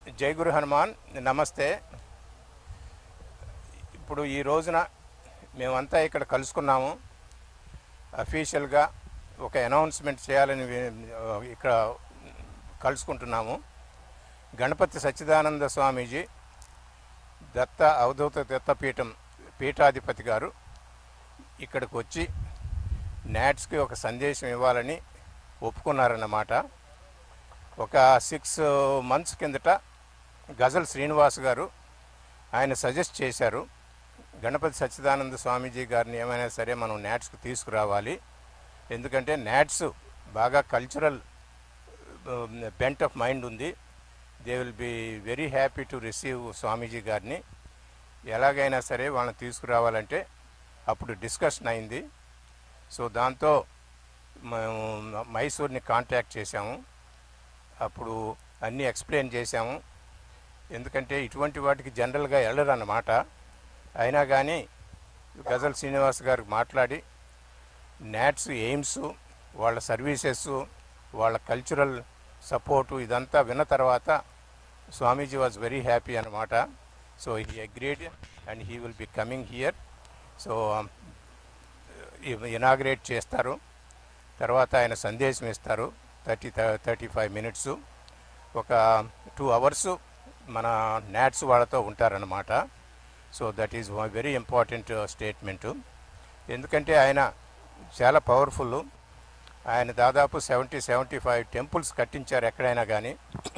జై గురు హనుమాన్ నమస్తే ఇప్పుడు ఈ రోజున మేమంతా ఇక్కడ కలుసుకున్నాము అఫీషియల్గా ఒక అనౌన్స్మెంట్ చేయాలని వి- ఇక్కడ కలుసుకుంటున్నాము గణపతి సచ్చిదానంద స్వామీజీ దత్త అవధూత దత్తపీఠం పీఠాధిపతి గారు ఇక్కడికి వచ్చి నాట్స్కి ఒక సందేశం ఇవ్వాలని ఒప్పుకున్నారన్నమాట ఒక సిక్స్ మంత్స్ కిందట గజల్ శ్రీనివాస్ గారు ఆయన సజెస్ట్ చేశారు గణపతి సచ్చిదానంద స్వామీజీ గారిని ఏమైనా సరే మనం నాట్స్కి తీసుకురావాలి ఎందుకంటే నాట్స్ బాగా కల్చరల్ బెంట్ ఆఫ్ మైండ్ ఉంది they will be very happy to receive Swamiji గారిని ఎలాగైనా సరే వాళ్ళని తీసుకురావాలంటే అప్పుడు డిస్కషన్ అయింది సో దాంతో మేము మైసూర్ని కాంటాక్ట్ చేశాము అప్పుడు అన్నీ ఎక్స్ప్లెయిన్ చేశాము ఎందుకంటే ఇటువంటి వాటికి జనరల్గా వెళ్ళరు అన్నమాట అయినా కానీ గజల్ శ్రీనివాస్ గారికి మాట్లాడి నాట్స్ ఎయిమ్స్ వాళ్ళ సర్వీసెస్ వాళ్ళ కల్చరల్ సపోర్టు ఇదంతా విన్న తర్వాత స్వామీజీ వాజ్ వెరీ హ్యాపీ అనమాట so he agreed and he will be coming here so inaugurate చేస్తారు తర్వాత ఆయన సందేశం ఇస్తారు థర్టీ థర్టీ ఫైవ్ మినిట్స్ ఒక టూ అవర్స్ మన నాట్స్ వాళ్ళతో ఉంటారన్నమాట so that is very important statement ఎందుకంటే ఆయన చాలా పవర్ఫుల్ ఆయన దాదాపు సెవెంటీ సెవెంటీ ఫైవ్ టెంపుల్స్ కట్టించారు ఎక్కడైనా కానీ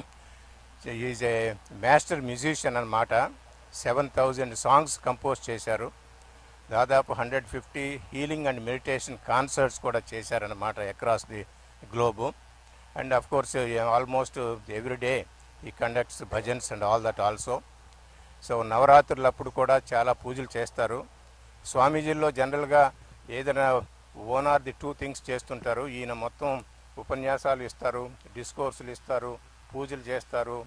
ఈజ్ ఏ మాస్టర్ మ్యూజిషియన్ అన్నమాట సెవెన్ థౌజండ్ సాంగ్స్ కంపోజ్ చేశారు దాదాపు hundred fifty healing and meditation concerts కూడా చేశారన్నమాట across the globe and of course almost every day he conducts bhajans and all that also so నవరాత్రులప్పుడు కూడా చాలా పూజలు చేస్తారు స్వామీజీల్లో జనరల్గా ఏదైనా one or the two things చేస్తుంటారు ఈయన మొత్తం ఉపన్యాసాలు ఇస్తారు డిస్కోర్సులు ఇస్తారు పూజలు చేస్తారు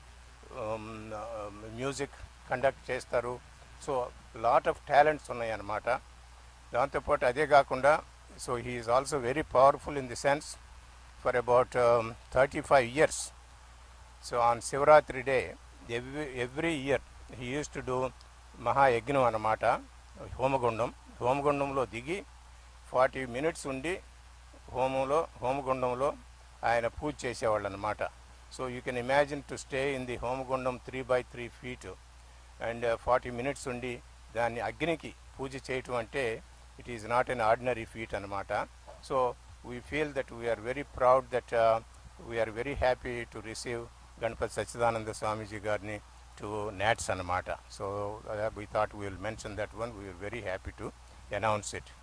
మ్యూజిక్ కండక్ట్ చేస్తారు సో లాట్ ఆఫ్ టాలెంట్స్ ఉన్నాయి అన్నమాట దాంతోపాటు అదే కాకుండా so he is also very powerful in the sense for about thirty five years so on Shivaratri day every every year he use to do మహాయజ్ఞం అన్నమాట హోమగుండం హోమగుండంలో దిగి ఫార్టీ మినిట్స్ ఉండి హోమంలో హోమగుండంలో ఆయన పూజ చేసేవాళ్ళు అనమాట so you can imagine to stay in the హోమగుండం three by three feet and forty minutes ఉండి దాన్ని అగ్నికి పూజ చేయటం అంటే it is not an ordinary feat అనమాట so we feel that we are very proud that we are very happy to receive Ganapati Sachchidananda Swamiji గారిని to NATS అన్నమాట so we thought we will mention that one we are very happy to announce it